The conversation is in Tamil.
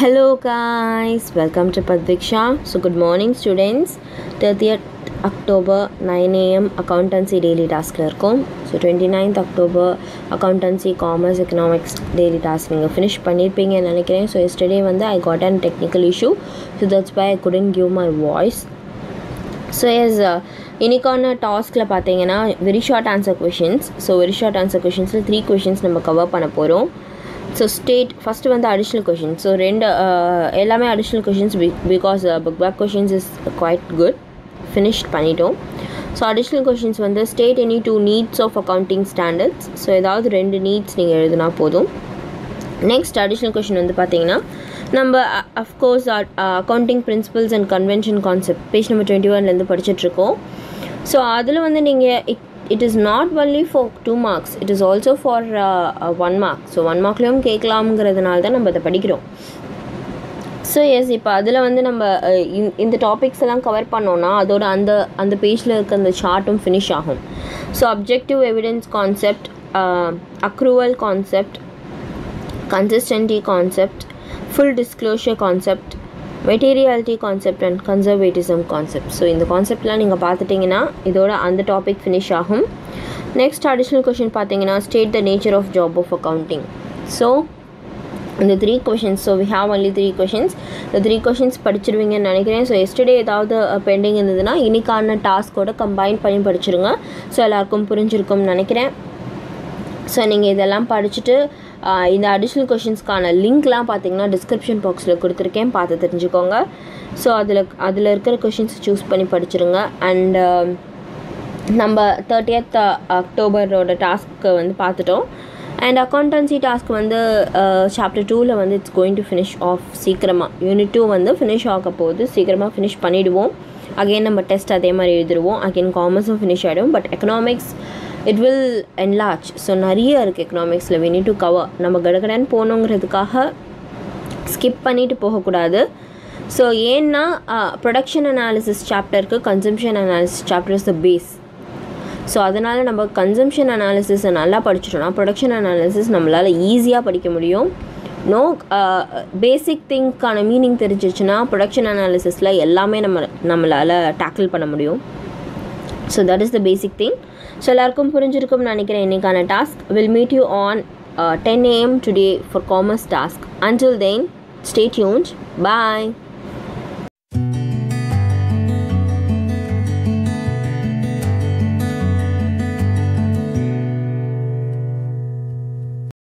Hello guys, welcome to Padviksha. So good morning students. 30th October 9 a.m. accountancy daily task இருக்கும் so twenty ninth October accountancy commerce economics daily task நீங்கள் ஃபினிஷ் பண்ணியிருப்பீங்கன்னு நினைக்கிறேன் ஸோ எஸ்டர்டே வந்து I got an technical issue so that's why I couldn't give my voice so yes இன்னைக்கான டாஸ்கில் பார்த்தீங்கன்னா very short answer questions so very short answer கொஷின்ஸில் த்ரீ கொஷின்ஸ் நம்ம கவர் பண்ண போகிறோம் ஸோ ஸ்டேட் ஃபஸ்ட்டு வந்து அடிஷ்னல் கொஷின்ஸ் ஸோ ரெண்டு uh, எல்லாமே additional questions because book back questions is quite good finished பண்ணிட்டோம் ஸோ அடிஷ்னல் கொஷின்ஸ் வந்து state any two needs of accounting standards so ஏதாவது ரெண்டு நீட்ஸ் நீங்கள் எழுதினா போதும் நெக்ஸ்ட் அடிஷ்னல் கொஷின் வந்து பார்த்தீங்கன்னா நம்ம of course accounting principles and convention concept page number twenty ஒன்லேருந்து படிச்சிட்ருக்கோம் ஸோ அதில் வந்து நீங்கள் it it is not only for two marks it is also for one mark so one மார்க்லேயும் கேட்கலாம்ங்கிறதுனால தான் நம்ம அதை படிக்கிறோம் ஸோ எஸ் இப்போ அதில் வந்து நம்ம அஹ், இந்த- இந்த டாபிக்ஸ் எல்லாம் கவர் பண்ணோன்னா அதோட அந்த அந்த பேஜில் இருக்க அந்த சார்ட்டும் ஃபினிஷ் ஆகும் so objective evidence concept accrual concept consistency concept full disclosure concept materiality concept and conservatism concept so இந்த கான்செப்ட்லாம் நீங்கள் பார்த்துட்டிங்கன்னா இதோட அந்த டாபிக் ஃபினிஷ் ஆகும் நெக்ஸ்ட் அடிஷ்னல் கொஷின் பார்த்தீங்கன்னா state the nature of job of accounting so இந்த three questions so we have only three questions இந்த த்ரீ கொஷின்ஸ் படிச்சிருவீங்கன்னு நினைக்கிறேன் ஸோ எஸ்டர்டே ஏதாவது பெண்டிங் இருந்ததுன்னா இன்னைக்கான டாஸ்கோட கம்பைன் பண்ணி படிச்சிருங்க ஸோ எல்லாருக்கும் புரிஞ்சிருக்கும்னு நினைக்கிறேன் ஸோ நீங்கள் இதெல்லாம் படிச்சுட்டு ஆஹ், இந்த அடிஷ்னல் கொஷின்ஸ்க்கான லிங்க்லாம் பார்த்தீங்கன்னா டிஸ்கிரிப்ஷன் பாக்ஸில் கொடுத்துருக்கேன் பார்த்து தெரிஞ்சுக்கோங்க ஸோ அதில் அதில் இருக்கிற கொஷின்ஸ் சூஸ் பண்ணி படிச்சிருங்க அண்ட் நம்ம தேர்ட்டியத் அக்டோபரோட டாஸ்க்கு வந்து பார்த்துட்டோம் அண்ட் அக்கௌண்டன்சி டாஸ்க் வந்து சாப்டர் டூவில் வந்து it's going to finish off சீக்கிரமாக யூனிட் டூ வந்து ஃபினிஷ் ஆக போகுது சீக்கிரமாக ஃபினிஷ் பண்ணிவிடுவோம் அகைன் நம்ம டெஸ்ட் அதே மாதிரி எழுதிடுவோம் அகைன் காமர்ஸும் ஃபினிஷ் ஆகிடும் but economics it will enlarge so நிறைய இருக்குது எக்கனாமிக்ஸில் we need to கவர் நம்ம கடகடன்னு போகணுங்கிறதுக்காக ஸ்கிப் பண்ணிட்டு போகக்கூடாது ஸோ ஏன்னா ப்ரொடக்ஷன் அனாலிசிஸ் சாப்டருக்கு consumption analysis chapter is the base so அதனால் நம்ம கன்சம்ஷன் அனாலிசிஸை நல்லா படிச்சிட்டோம்னா ப்ரொடக்ஷன் அனாலிசிஸ் நம்மளால் ஈஸியாக படிக்க முடியும் நோ பேசிக் திங்க்கான மீனிங் தெரிஞ்சிச்சுன்னா ப்ரொடக்ஷன் அனாலிசிஸில் எல்லாமே நம்ம நம்மளால் டேக்கிள் பண்ண முடியும் so that is the basic thing so எல்லாருக்கும் புரிஞ்சிருக்கும்னு நினைக்கிறேன் இன்னைக்கான task will meet you on ten AM today for commerce task until then stay tunes bye